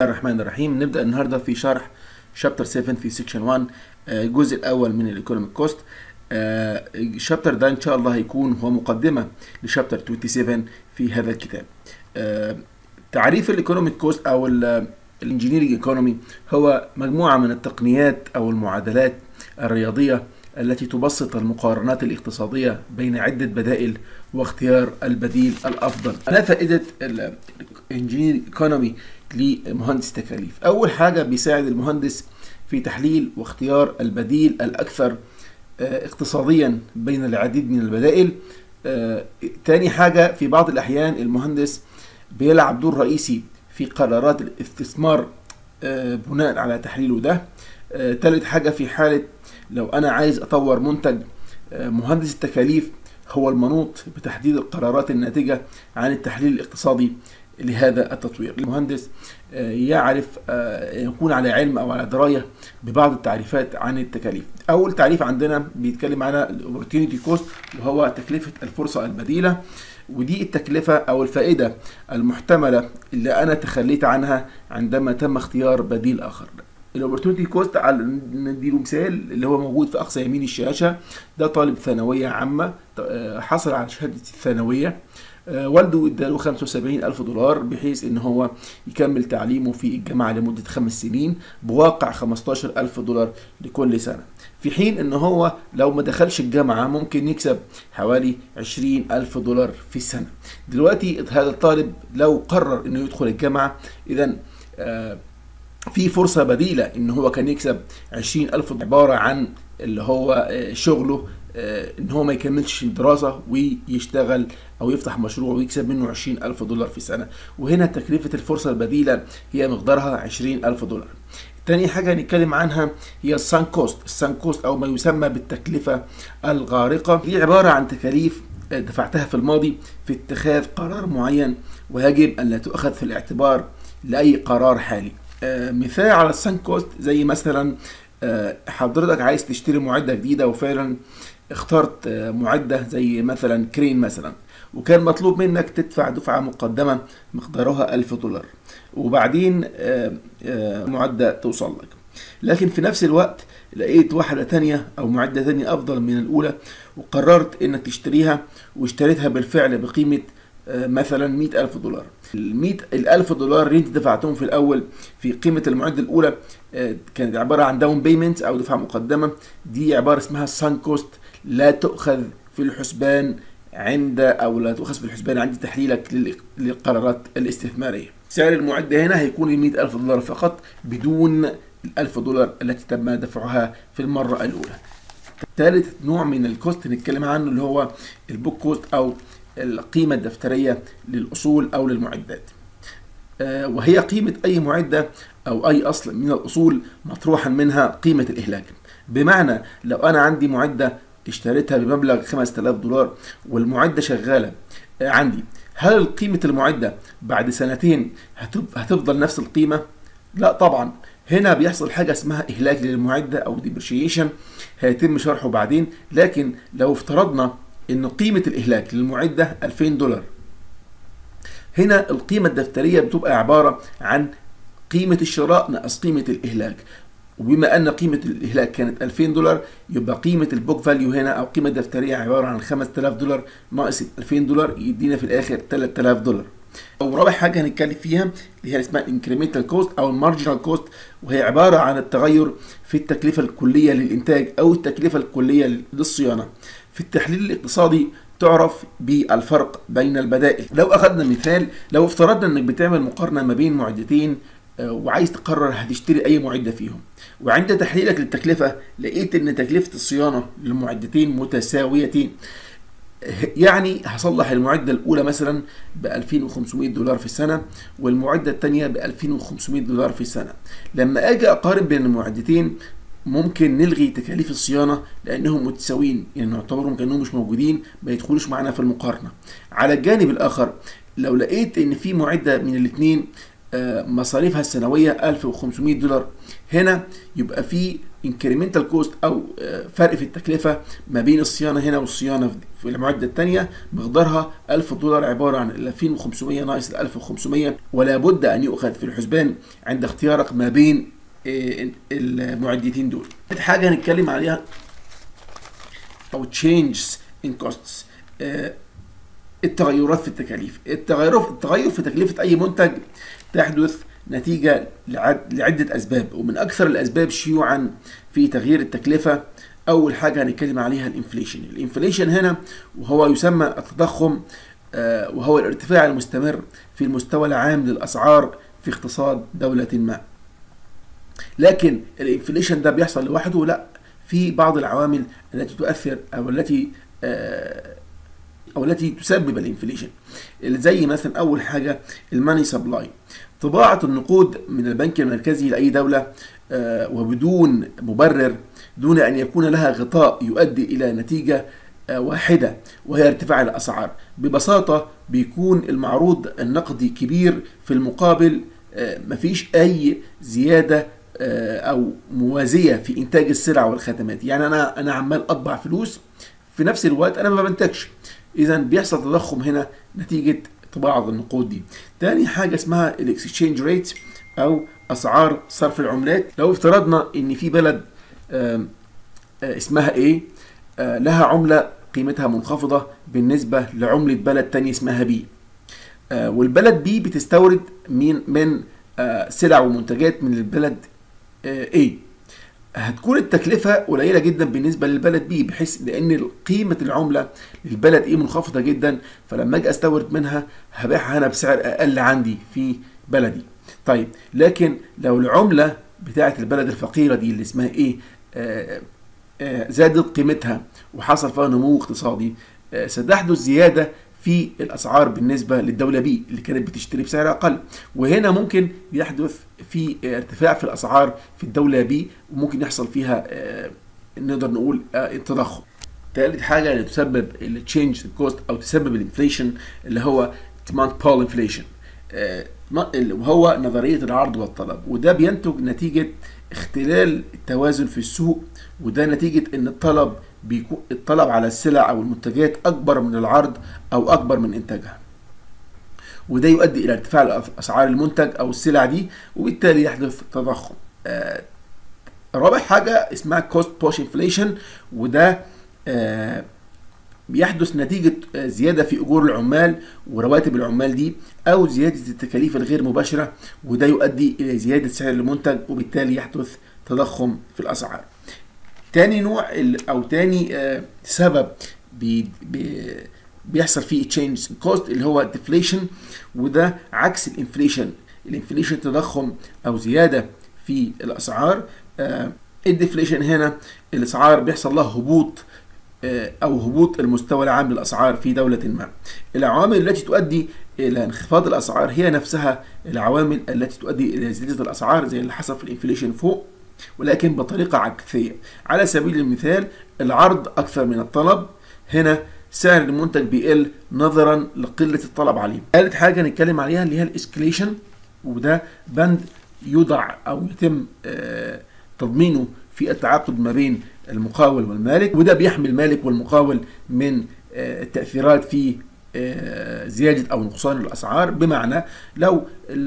الرحمن الرحيم نبدأ النهاردة في شرح شابتر 7 في سيكشن 1 آه، الجزء الأول من الايكونوميك كوست الشابتر ده إن شاء الله هيكون هو مقدمة لشابتر 27 في هذا الكتاب آه، تعريف الايكونوميك كوست أو الانجينيرنج ايكونومي هو مجموعة من التقنيات أو المعادلات الرياضية التي تبسط المقارنات الاقتصادية بين عدة بدائل واختيار البديل الأفضل. ما فائدة الانجينير ايكونومي لمهندس تكاليف؟ أول حاجة بيساعد المهندس في تحليل واختيار البديل الأكثر آه، اقتصاديا بين العديد من البدائل. آه، تاني حاجة في بعض الأحيان المهندس بيلعب دور رئيسي في قرارات الاستثمار آه، بناء على تحليله ده. تالت حاجة في حالة لو انا عايز اطور منتج آه، مهندس التكاليف هو المنوط بتحديد القرارات الناتجة عن التحليل الاقتصادي لهذا التطوير المهندس آه، يعرف آه، يكون على علم او على درايه ببعض التعريفات عن التكاليف اول تعريف عندنا بيتكلم على الاوبورتيونيتي كوست وهو تكلفه الفرصه البديله ودي التكلفة أو الفائدة المحتملة اللي أنا تخليت عنها عندما تم اختيار بديل آخر الاوبورتونيتي كوست على نديله مثال اللي هو موجود في اقصى يمين الشاشه ده طالب ثانويه عامه آه، حصل على شهاده الثانويه آه، والده اداله 75 ألف دولار بحيث ان هو يكمل تعليمه في الجامعة لمدة خمس سنين بواقع 15 ألف دولار لكل سنة في حين ان هو لو ما دخلش الجامعة ممكن يكسب حوالي 20 ألف دولار في السنة دلوقتي هذا الطالب لو قرر انه يدخل الجامعة اذا آه في فرصة بديلة ان هو كان يكسب 20 ألف عبارة عن اللي هو آه، شغله آه، ان هو ما يكملش الدراسة ويشتغل او يفتح مشروع ويكسب منه 20 ألف دولار في السنة وهنا تكلفة الفرصة البديلة هي مقدارها 20 ألف دولار تاني حاجة هنتكلم عنها هي السان كوست السان كوست او ما يسمى بالتكلفة الغارقة دي عبارة عن تكاليف آه، دفعتها في الماضي في اتخاذ قرار معين ويجب ان لا تؤخذ في الاعتبار لاي قرار حالي آه، مثال على السان كوست زي مثلا آه، حضرتك عايز تشتري معدة جديدة وفعلا اخترت آه، معدة زي مثلا كرين مثلا وكان مطلوب منك تدفع دفعة مقدمة مقدارها ألف دولار وبعدين معدة توصل لك لكن في نفس الوقت لقيت واحدة تانية أو معدة تانية أفضل من الأولى وقررت إنك تشتريها واشتريتها بالفعل بقيمة مثلا مئة ألف دولار ال الألف دولار اللي انت دفعتهم في الأول في قيمة المعدة الأولى آه، كانت عبارة عن داون بيمنت أو دفعة مقدمة دي عبارة اسمها سان كوست لا تؤخذ في الحسبان عند أو لا تؤخذ في الحسبان عند تحليلك للقرارات الاستثمارية سعر المعدة هنا هيكون ال ألف دولار فقط بدون الألف دولار التي تم دفعها في المرة الأولى ثالث نوع من الكوست نتكلم عنه اللي هو البوك كوست أو القيمة الدفترية للأصول أو للمعدات آه، وهي قيمة أي معدة أو أي أصل من الأصول مطروحا منها قيمة الإهلاك بمعنى لو أنا عندي معدة اشتريتها بمبلغ 5000 دولار والمعدة شغالة آه، عندي هل قيمة المعدة بعد سنتين هتفضل نفس القيمة؟ لا طبعا هنا بيحصل حاجة اسمها إهلاك للمعدة أو ديبرشيشن هيتم شرحه بعدين لكن لو افترضنا ان قيمة الاهلاك للمعدة 2000 دولار هنا القيمة الدفترية بتبقى عبارة عن قيمة الشراء ناقص قيمة الاهلاك وبما ان قيمة الاهلاك كانت 2000 دولار يبقى قيمة البوك فاليو هنا او قيمة دفترية عبارة عن 5000 دولار ناقص 2000 دولار يدينا في الاخر 3000 دولار او رابع حاجه هنتكلم فيها اللي هي اسمها انكريمنتال كوست او المارجنال كوست وهي عباره عن التغير في التكلفه الكليه للانتاج او التكلفه الكليه للصيانه في التحليل الاقتصادي تعرف بالفرق بين البدائل لو اخذنا مثال لو افترضنا انك بتعمل مقارنه ما بين معدتين آه، وعايز تقرر هتشتري اي معده فيهم وعند تحليلك للتكلفه لقيت ان تكلفه الصيانه للمعدتين متساويتين يعني هصلح المعدة الأولى مثلا ب 2500 دولار في السنة والمعدة الثانية ب 2500 دولار في السنة لما أجي أقارن بين المعدتين ممكن نلغي تكاليف الصيانة لأنهم متساويين يعني نعتبرهم كأنهم مش موجودين ما يدخلوش معنا في المقارنة على الجانب الآخر لو لقيت إن في معدة من الاثنين مصاريفها السنويه 1500 دولار هنا يبقى في انكريمنتال كوست او فرق في التكلفه ما بين الصيانه هنا والصيانه في المعده الثانيه مقدارها 1000 دولار عباره عن 2500 ناقص ال 1500 ولا بد ان يؤخذ في الحسبان عند اختيارك ما بين المعدتين دول. حاجه هنتكلم عليها او changes in costs التغيرات في التكاليف التغير التغير في تكلفه اي منتج تحدث نتيجه لعده اسباب ومن اكثر الاسباب شيوعا في تغيير التكلفه اول حاجه هنتكلم عليها الانفليشن الانفليشن هنا وهو يسمى التضخم وهو الارتفاع المستمر في المستوى العام للاسعار في اقتصاد دوله ما لكن الانفليشن ده بيحصل لوحده لا في بعض العوامل التي تؤثر او التي او التي تسبب الانفليشن زي مثلا اول حاجه الماني سبلاي طباعه النقود من البنك المركزي لاي دوله وبدون مبرر دون ان يكون لها غطاء يؤدي الى نتيجه واحده وهي ارتفاع الاسعار ببساطه بيكون المعروض النقدي كبير في المقابل مفيش اي زياده او موازيه في انتاج السلع والخدمات يعني انا انا عمال اطبع فلوس في نفس الوقت انا ما بنتجش اذا بيحصل تضخم هنا نتيجه طباعه النقود دي تاني حاجه اسمها الاكسشينج ريت او اسعار صرف العملات لو افترضنا ان في بلد اسمها ايه لها عمله قيمتها منخفضه بالنسبه لعمله بلد تاني اسمها بي والبلد بي بتستورد من من سلع ومنتجات من البلد A هتكون التكلفة قليلة جدا بالنسبة للبلد بي بحيث لأن قيمة العملة للبلد إيه منخفضة جدا فلما أجي أستورد منها هبيعها أنا بسعر أقل عندي في بلدي. طيب لكن لو العملة بتاعة البلد الفقيرة دي اللي اسمها إيه آآ آآ زادت قيمتها وحصل فيها نمو اقتصادي ستحدث زيادة في الاسعار بالنسبه للدوله بي اللي كانت بتشتري بسعر اقل وهنا ممكن يحدث في ارتفاع في الاسعار في الدوله بي وممكن يحصل فيها نقدر نقول التضخم ثالث حاجه اللي تسبب التشينج كوست او تسبب الانفليشن اللي هو ديماند بول انفليشن وهو نظريه العرض والطلب وده بينتج نتيجه اختلال التوازن في السوق وده نتيجه ان الطلب بيكون الطلب على السلع او المنتجات اكبر من العرض او اكبر من انتاجها وده يؤدي الى ارتفاع اسعار المنتج او السلع دي وبالتالي يحدث تضخم آه رابع حاجه اسمها كوست بوش انفليشن وده آه بيحدث نتيجة زيادة في أجور العمال ورواتب العمال دي أو زيادة التكاليف الغير مباشرة وده يؤدي إلى زيادة سعر المنتج وبالتالي يحدث تضخم في الأسعار. تاني نوع او تاني آه سبب بي بي بيحصل فيه تشينج كوست اللي هو ديفليشن وده عكس الانفليشن الانفليشن تضخم او زياده في الاسعار آه الديفليشن هنا الاسعار بيحصل لها هبوط آه او هبوط المستوى العام للاسعار في دوله ما العوامل التي تؤدي الى انخفاض الاسعار هي نفسها العوامل التي تؤدي الى زياده الاسعار زي اللي حصل في الانفليشن فوق ولكن بطريقة عكسية على سبيل المثال العرض أكثر من الطلب هنا سعر المنتج بيقل نظرا لقلة الطلب عليه ثالث حاجة نتكلم عليها اللي هي الاسكليشن وده بند يوضع أو يتم تضمينه في التعاقد ما بين المقاول والمالك وده بيحمي المالك والمقاول من التأثيرات في زيادة أو نقصان الأسعار بمعنى لو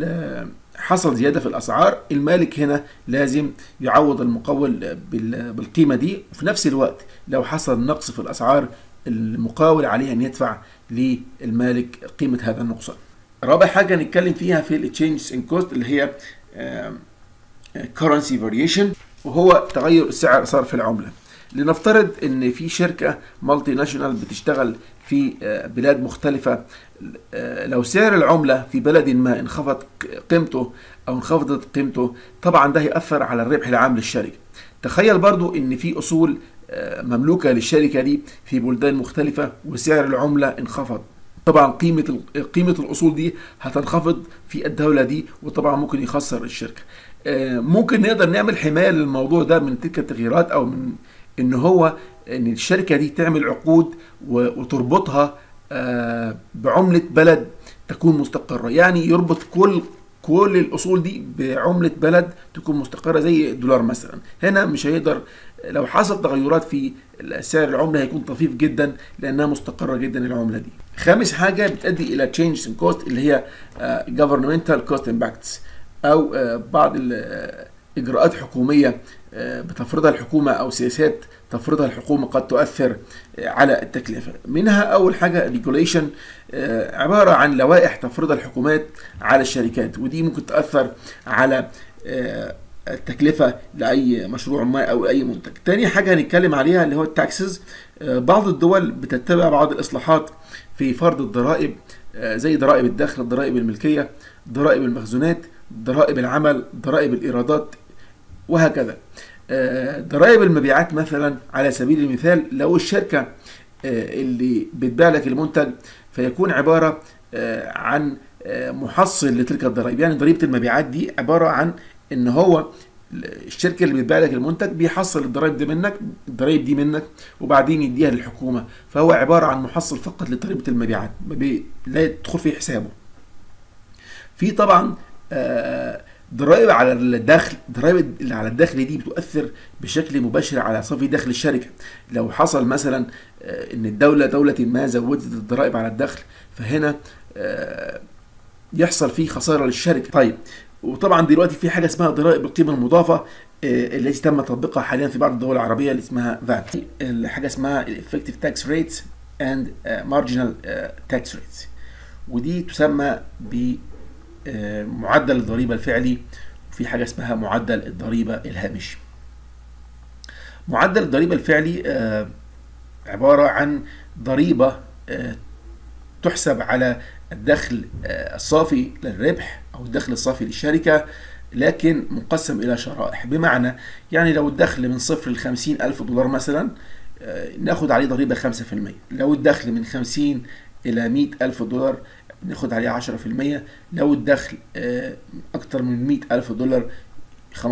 حصل زياده في الاسعار المالك هنا لازم يعوض المقاول بالقيمه دي وفي نفس الوقت لو حصل نقص في الاسعار المقاول عليه ان يدفع للمالك قيمه هذا النقصان. رابع حاجه نتكلم فيها في التشينج ان كوست اللي هي كرنسي فاريشن وهو تغير سعر صرف العمله. لنفترض ان في شركه مالتي ناشونال بتشتغل في بلاد مختلفه لو سعر العمله في بلد ما انخفض قيمته او انخفضت قيمته طبعا ده هيأثر على الربح العام للشركه تخيل برضو ان في اصول مملوكه للشركه دي في بلدان مختلفه وسعر العمله انخفض طبعا قيمه قيمه الاصول دي هتنخفض في الدوله دي وطبعا ممكن يخسر الشركه ممكن نقدر نعمل حمايه للموضوع ده من تلك التغييرات او من ان هو ان الشركه دي تعمل عقود وتربطها بعمله بلد تكون مستقره يعني يربط كل كل الاصول دي بعمله بلد تكون مستقره زي الدولار مثلا هنا مش هيقدر لو حصل تغيرات في سعر العمله هيكون طفيف جدا لانها مستقره جدا العمله دي خامس حاجه بتؤدي الى changes in cost اللي هي آه، governmental cost impacts او آه، بعض اجراءات حكوميه آه، بتفرضها الحكومه او سياسات تفرضها الحكومه قد تؤثر آه، على التكلفه منها اول حاجه ريجوليشن عباره عن لوائح تفرضها الحكومات على الشركات ودي ممكن تاثر على آه، التكلفة لأي مشروع ما أو أي منتج. تاني حاجة هنتكلم عليها اللي هو التاكسز. بعض الدول بتتبع بعض الإصلاحات في فرض الضرائب زي ضرائب الدخل، ضرائب الملكية، ضرائب المخزونات، ضرائب العمل، ضرائب الإيرادات وهكذا آه، ضرائب المبيعات مثلا على سبيل المثال لو الشركة آه، اللي بتبيع لك المنتج فيكون عبارة آه، عن محصل لتلك الضرائب يعني ضريبة المبيعات دي عبارة عن ان هو الشركة اللي بتبيع لك المنتج بيحصل الضرائب دي منك الضرائب دي منك وبعدين يديها للحكومة فهو عبارة عن محصل فقط لضريبة المبيعات لا يدخل في حسابه في طبعا آه ضرائب على الدخل ضرائب اللي على الدخل دي بتؤثر بشكل مباشر على صافي دخل الشركه لو حصل مثلا آه، ان الدوله دوله ما زودت الضرائب على الدخل فهنا آه، يحصل فيه خساره للشركه طيب وطبعا دلوقتي في حاجه اسمها ضرائب القيمه المضافه آه، التي تم تطبيقها حاليا في بعض الدول العربيه اللي اسمها فات حاجه اسمها الافكتيف تاكس ريتس اند مارجنال تاكس ريتس ودي تسمى ب معدل الضريبة الفعلي وفي حاجة اسمها معدل الضريبة الهامشي معدل الضريبة الفعلي آه، عبارة عن ضريبة آه، تحسب على الدخل آه، الصافي للربح أو الدخل الصافي للشركة لكن مقسم إلى شرائح بمعنى يعني لو الدخل من صفر ل ألف دولار مثلا ناخد عليه ضريبة 5% لو الدخل من 50 إلى 100 ألف دولار ناخد عليه 10% لو الدخل آه، اكتر من 100 الف دولار 15%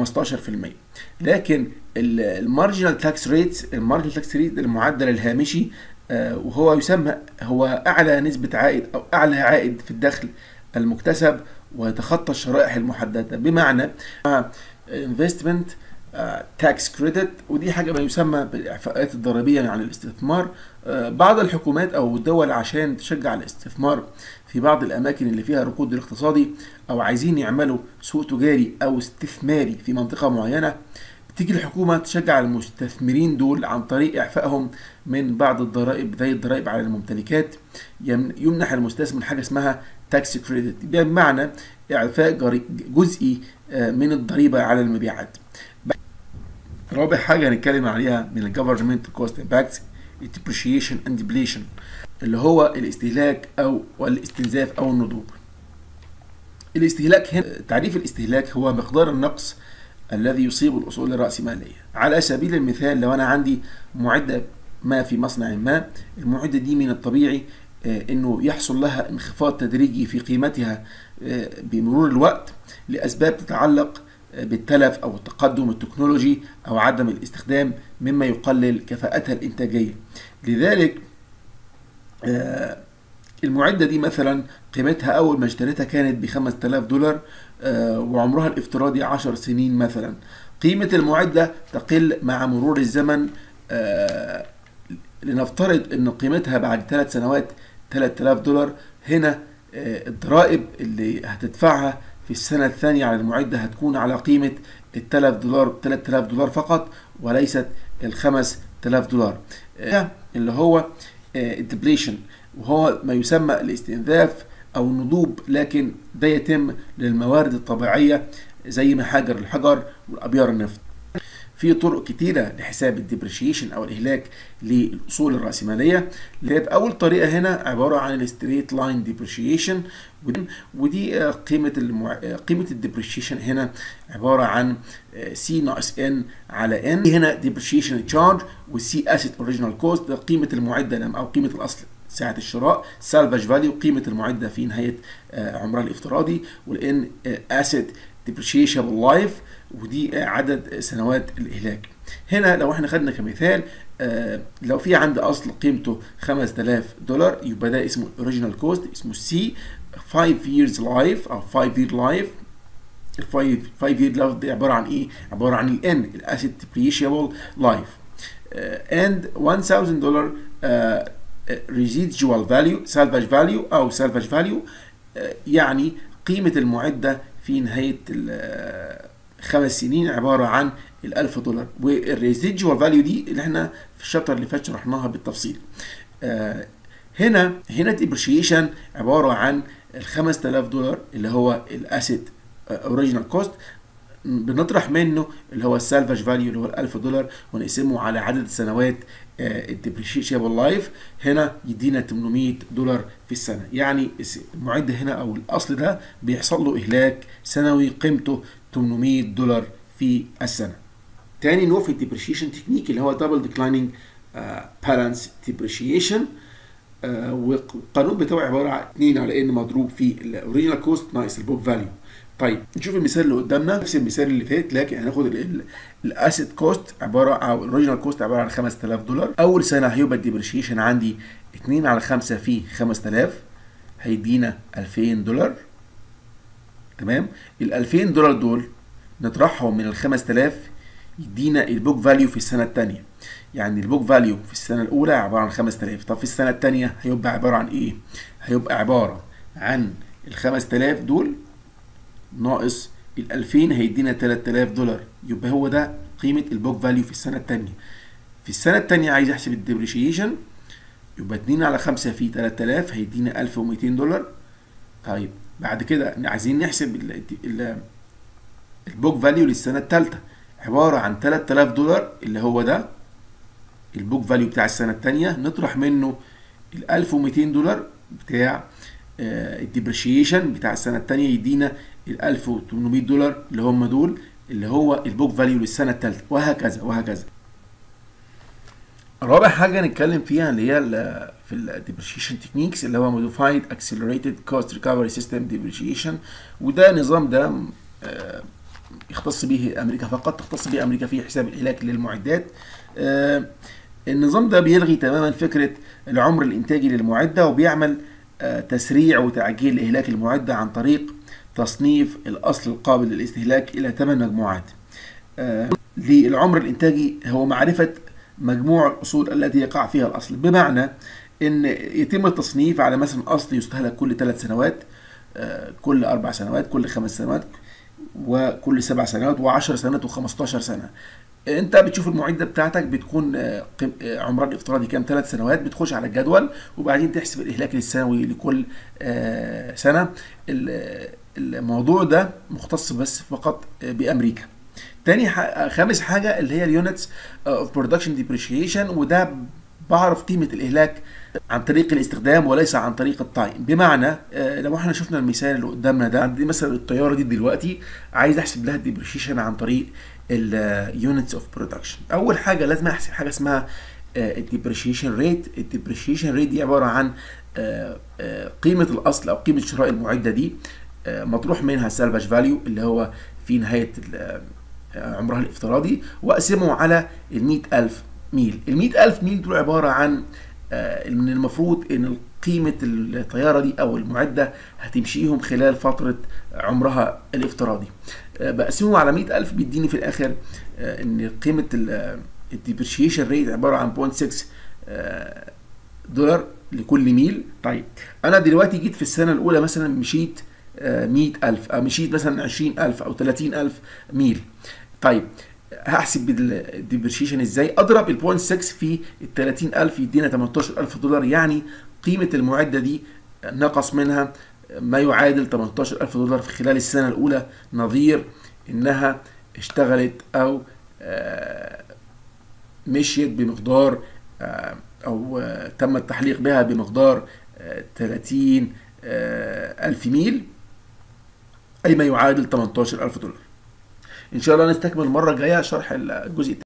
لكن المارجنال تاكس ريت المارجنال تاكس ريت المعدل الهامشي آه، وهو يسمى هو اعلى نسبه عائد او اعلى عائد في الدخل المكتسب ويتخطى الشرائح المحدده بمعنى انفستمنت تاكس كريدت ودي حاجه ما يسمى بالاعفاءات الضريبيه عن الاستثمار آه، بعض الحكومات او الدول عشان تشجع الاستثمار في بعض الاماكن اللي فيها ركود الاقتصادي او عايزين يعملوا سوق تجاري او استثماري في منطقه معينه بتيجي الحكومه تشجع المستثمرين دول عن طريق اعفائهم من بعض الضرائب زي الضرائب على الممتلكات يمنح المستثمر حاجه اسمها تاكس كريدت بمعنى اعفاء جزئي آه، من الضريبه على المبيعات رابع حاجه هنتكلم عليها من الجفرمنت كوست امباكتس depreciation and depletion اللي هو الاستهلاك او والاستنزاف او النضوج الاستهلاك هنا تعريف الاستهلاك هو مقدار النقص الذي يصيب الاصول الراسماليه على سبيل المثال لو انا عندي معده ما في مصنع ما المعده دي من الطبيعي آه، انه يحصل لها انخفاض تدريجي في قيمتها آه، بمرور الوقت لاسباب تتعلق آه، بالتلف او التقدم التكنولوجي او عدم الاستخدام مما يقلل كفاءتها الانتاجيه لذلك آه، المعدة دي مثلا قيمتها أول ما اشتريتها كانت ب 5000 دولار آه، وعمرها الافتراضي 10 سنين مثلا قيمة المعدة تقل مع مرور الزمن آه، لنفترض أن قيمتها بعد ثلاث سنوات 3000 دولار هنا الضرائب اللي هتدفعها في السنة الثانية على المعدة هتكون على قيمة ال 3000 دولار 3000 دولار فقط وليست ال 5000 دولار اللي هو الدبليشن وهو ما يسمى الاستنزاف او النضوب لكن ده يتم للموارد الطبيعيه زي محاجر الحجر والابيار النفط في طرق كتيرة لحساب الديبريشيشن أو الإهلاك للأصول الرأسمالية اللي أول طريقة هنا عبارة عن الستريت لاين ديبريشيشن ودي قيمة المع... قيمة الديبريشيشن هنا عبارة عن سي ناقص ان على ان هنا ديبريشيشن تشارج والسي اسيت اوريجينال كوست قيمة المعدة أو قيمة الأصل ساعة الشراء سالفاج فاليو قيمة المعدة في نهاية آه، عمرها الافتراضي والان اسيت ديبريشيشن لايف ودي عدد سنوات الاهلاك هنا لو احنا خدنا كمثال آه لو في عندي اصل قيمته 5000 دولار يبقى ده اسمه اوريجينال كوست اسمه سي 5 years life او 5 year life الفايف فايف يير لايف دي عباره عن ايه؟ عباره عن الان الاسيت ديبريشيبل لايف اند 1000 دولار ريزيدجوال فاليو سالفاج فاليو او سالفاج فاليو يعني قيمه المعده في نهايه خمس سنين عباره عن ال 1000 دولار والريزيدجوال فاليو دي اللي احنا في الشابتر اللي فات شرحناها بالتفصيل آه هنا هنا ديبريشيشن عباره عن ال 5000 دولار اللي هو الاسيت اوريجينال كوست بنطرح منه اللي هو السالفاج فاليو اللي هو ال 1000 دولار ونقسمه على عدد سنوات الديبريشيشن لايف هنا يدينا 800 دولار في السنه يعني المعده هنا او الاصل ده بيحصل له اهلاك سنوي قيمته 800 دولار في السنه تاني نوع في الديبريشيشن تكنيك اللي هو دبل ديكلايننج بالانس ديبريشيشن والقانون بتاعه عباره عن 2 على ان مضروب في الاوريجينال كوست ناقص البوك فاليو طيب نشوف المثال اللي قدامنا نفس المثال اللي فات لكن هناخد الاسيت كوست عباره او الاوريجينال كوست عباره عن 5000 دولار اول سنه هيبقى الديبريشيشن عندي 2 على 5 في 5000 هيدينا 2000 دولار تمام ال 2000 دولار دول نطرحهم من ال 5000 يدينا البوك فاليو في السنه الثانيه يعني البوك فاليو في السنه الاولى عباره عن 5000 طب في السنه الثانيه هيبقى عباره عن ايه هيبقى عباره عن ال 5000 دول ناقص ال 2000 هيدينا 3000 دولار يبقى هو ده قيمه البوك فاليو في السنه الثانيه في السنه الثانيه عايز احسب الديبريشيشن يبقى 2 على 5 في 3000 هيدينا 1200 دولار طيب بعد كده عايزين نحسب ال ال البوك فاليو للسنه الثالثه عباره عن 3000 دولار اللي هو ده البوك فاليو بتاع السنه الثانيه نطرح منه ال 1200 دولار بتاع الديبريشيشن بتاع السنه الثانيه يدينا ال 1800 دولار اللي هم دول اللي هو البوك فاليو للسنه الثالثه وهكذا وهكذا رابع حاجه نتكلم فيها اللي هي في الديبريشيشن تكنيكس اللي هو موديفايد اكسلريتد كوست ريكفري سيستم ديبريشيشن وده نظام ده يختص به امريكا فقط تختص به امريكا في حساب الاهلاك للمعدات النظام ده بيلغي تماما فكره العمر الانتاجي للمعده وبيعمل تسريع وتعجيل اهلاك المعده عن طريق تصنيف الاصل القابل للاستهلاك الى ثمان مجموعات للعمر الانتاجي هو معرفه مجموع الاصول التي يقع فيها الاصل بمعنى ان يتم التصنيف على مثلا اصل يستهلك كل ثلاث سنوات كل اربع سنوات كل خمس سنوات وكل سبع سنوات و10 سنوات و15 سنه انت بتشوف المعده بتاعتك بتكون عمرها الافتراضي كام ثلاث سنوات بتخش على الجدول وبعدين تحسب الاهلاك السنوي لكل سنه الموضوع ده مختص بس فقط بامريكا تاني خامس حاجه اللي هي اليونتس اوف برودكشن ديبريشيشن وده بعرف قيمه الاهلاك عن طريق الاستخدام وليس عن طريق التايم بمعنى لو احنا شفنا المثال اللي قدامنا ده عندي مثلا الطياره دي دلوقتي عايز احسب لها الديبريشيشن عن طريق اليونتس اوف برودكشن اول حاجه لازم احسب حاجه اسمها الديبريشيشن ريت الديبريشيشن ريت دي عباره عن قيمه الاصل او قيمه شراء المعده دي مطروح منها السالفاج فاليو اللي هو في نهايه عمرها الافتراضي واقسمه على ال 100000 ميل ال 100000 ميل دول عباره عن من المفروض ان قيمه الطياره دي او المعده هتمشيهم خلال فتره عمرها الافتراضي بقسمه على 100000 بيديني في الاخر ان قيمه الديبريشيشن ريت عباره عن 0.6 دولار لكل ميل طيب انا دلوقتي جيت في السنه الاولى مثلا مشيت 100000 او مشيت مثلا 20000 او 30000 ميل طيب هحسب الديبريشيشن ازاي اضرب ال 0.6 في ال 30000 يدينا 18000 دولار يعني قيمه المعده دي نقص منها ما يعادل 18000 دولار في خلال السنه الاولى نظير انها اشتغلت او مشيت بمقدار او تم التحليق بها بمقدار 30 ألف ميل أي ما يعادل 18000 دولار إن شاء الله نستكمل المرة الجاية شرح الجزء